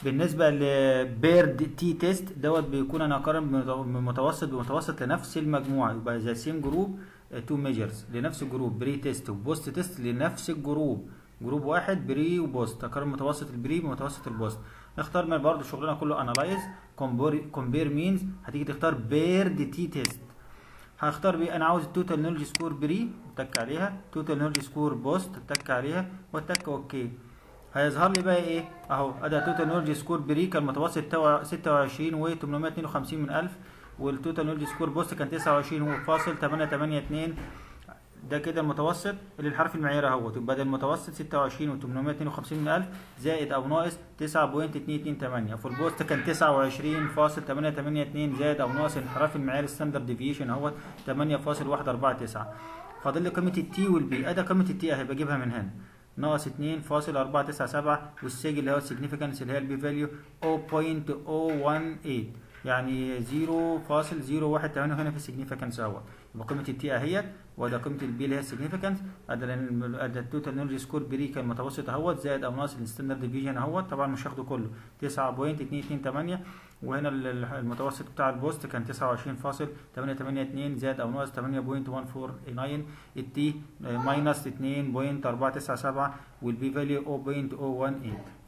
بالنسبه لبيرد تي تيست دوت بيكون انا اقارن بمتوسط بمتوسط لنفس المجموعه يبقى ذا سيم جروب تو ميجرز لنفس الجروب بري تيست وبوست تيست لنفس الجروب جروب واحد بري وبوست اقارن متوسط البري بمتوسط البوست نختار من برضه شغلنا كله انالايز كومبير مينز هتيجي تختار بيرد تي تيست هختار بيه انا عاوز التوتال نولج سكور بري اتك عليها توتال نولج سكور بوست اتك عليها واتك اوكي هيظهر لي بقى ايه اهو ادي توتال نولج سكور بري كان متوسط 26 و 852 من 1000 والتوتال نولج سكور بوست كان 29 فاصل 882 ده كده المتوسط اللي الحرف المعيار اهوت يبقى ده المتوسط 26 و 852 من 1000 زائد او ناقص 9.228 في البوست كان 29.882 زائد او ناقص الحرف المعيار ستاندرد ديفيشن اهوت 8.149 فاضل لي قيمه التي والبي ادي قيمه التي اهي بجيبها من هنا ناقص 2.497 والسيج اللي هو السيجنيفيكانس اللي هي البي فاليو 0.018 يعني 0.018 هنا في السيجنيفيكانس اهوت يبقى قيمه التي اهيت وده قيمه البي اللي هي السيجنيفيكانس ادي ادي التوتال نولج سكور بري كان متوسط اهوت زائد او ناقص الستاندرد ديفيجن اهوت طبعا مش هاخده كله 9.228 وهنا المتوسط بتاع البوست كان 29.882 زائد او ناقص 8.149 التي ماينس 2.497 والبي فاليو 0.018